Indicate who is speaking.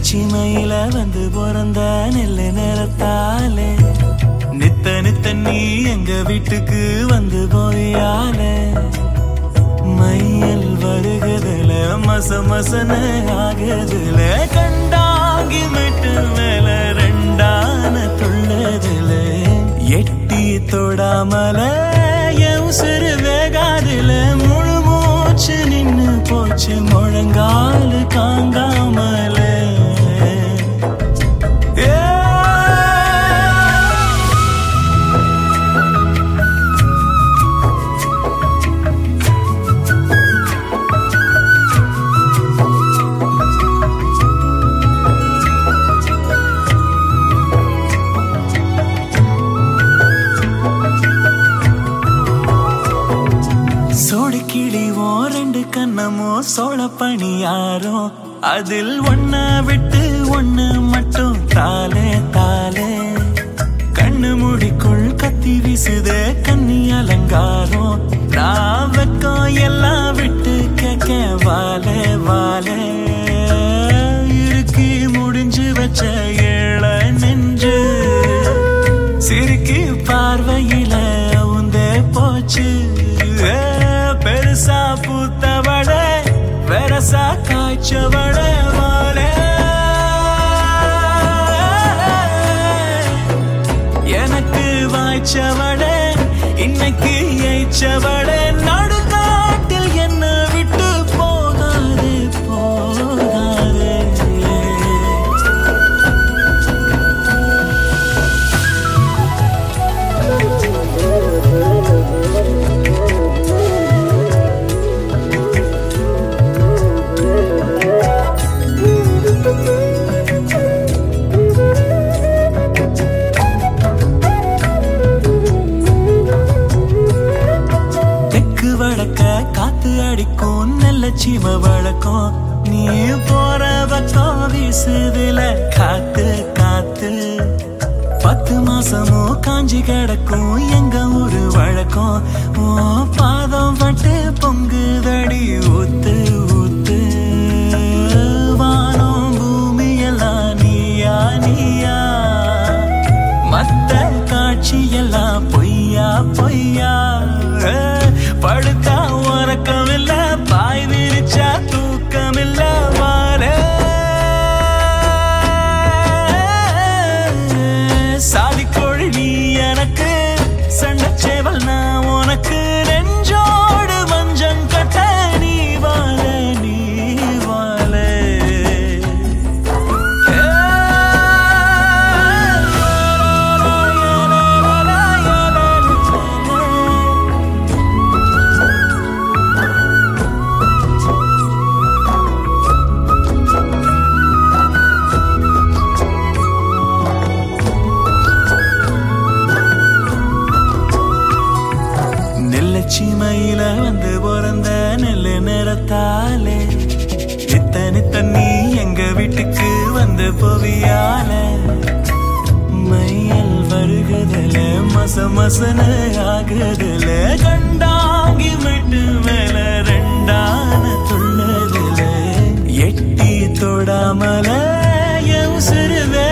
Speaker 1: சீமையில வந்து பிறந்த நெல்லு நிறத்தாலே நித்த நித்த நீ எங்க வீட்டுக்கு வந்து போயால மையல் வருகுதுல மச மசன ஆகுதுல கண்டாங்கி மெட்டு மேல ரெண்டான துள்ளதுல எட்டி தொடாமல என் உசுறு வேகாதுல முழு மூச்சு நின்னு போச்சு முழங்காலு காங்காமல ஏ சோடு கிழிவோ ரெண்டு கண்ணமோ சோழ பணியாரோ அதில் ஒன்ன விட்டு ஒண்ணு மட்டும் தாலே தாலே கண்ணு முடிக்குள் கத்தி வீசுதே கன்னி அலங்காரம் நான் வெக்கம் எல்லாம் விட்டு கேட்க வாலே வாலே இறுக்கி முடிஞ்சு வச்ச ஏழ நெஞ்சு சிரிக்கி பார்வையில உந்தே போச்சு ஏ, பெருசா பூத்தவட வெரசா காய்ச்சவட வாழே எனக்கு வாய்ச்சவட இன்னைக்கு ஏய்ச்சவட நடுக்காட்டில் என்ன விட்டு போகாது போகாது தெற்கு வடக்க காத்து அடிக்கும் நல்ல சீம வழக்கம் நீ போற பக்கம் வீசுதுல காத்து காத்து பத்து மாசமோ காஞ்சி கிடக்கும் எங்க ஊரு வழக்கம் ஓ பாதம் பட்டு பொங்குதடி ஊத்து ஊத்து வானம் பூமி எல்லாம் நீயா நீயா மத்த காட்சியெல்லாம் பொய்யா பொய்யா ஏ, படுத்தா உறக்கமில்ல பாய் விரிச்சா தூக்கமில்ல வாரே சாதிக்கோழி நீ எனக்கு சண்டச்சேவல் நான் உனக்கு நெஞ்சோடு மஞ்சம் கட்ட நீ வாழ நீ வாழ நெல்லச்சிமையில வந்து பிறந்த நெல்லு நிறத்தாலே இத்தனை தண்ணி எங்க வீட்டுக்கு வந்து போவியால மையல் வருகுதல மச மசன ஆகுதல கண்டாங்கி விட்டு மேல ரெண்டான துள்ளதுல எட்டி தொடாமல என் உசுறு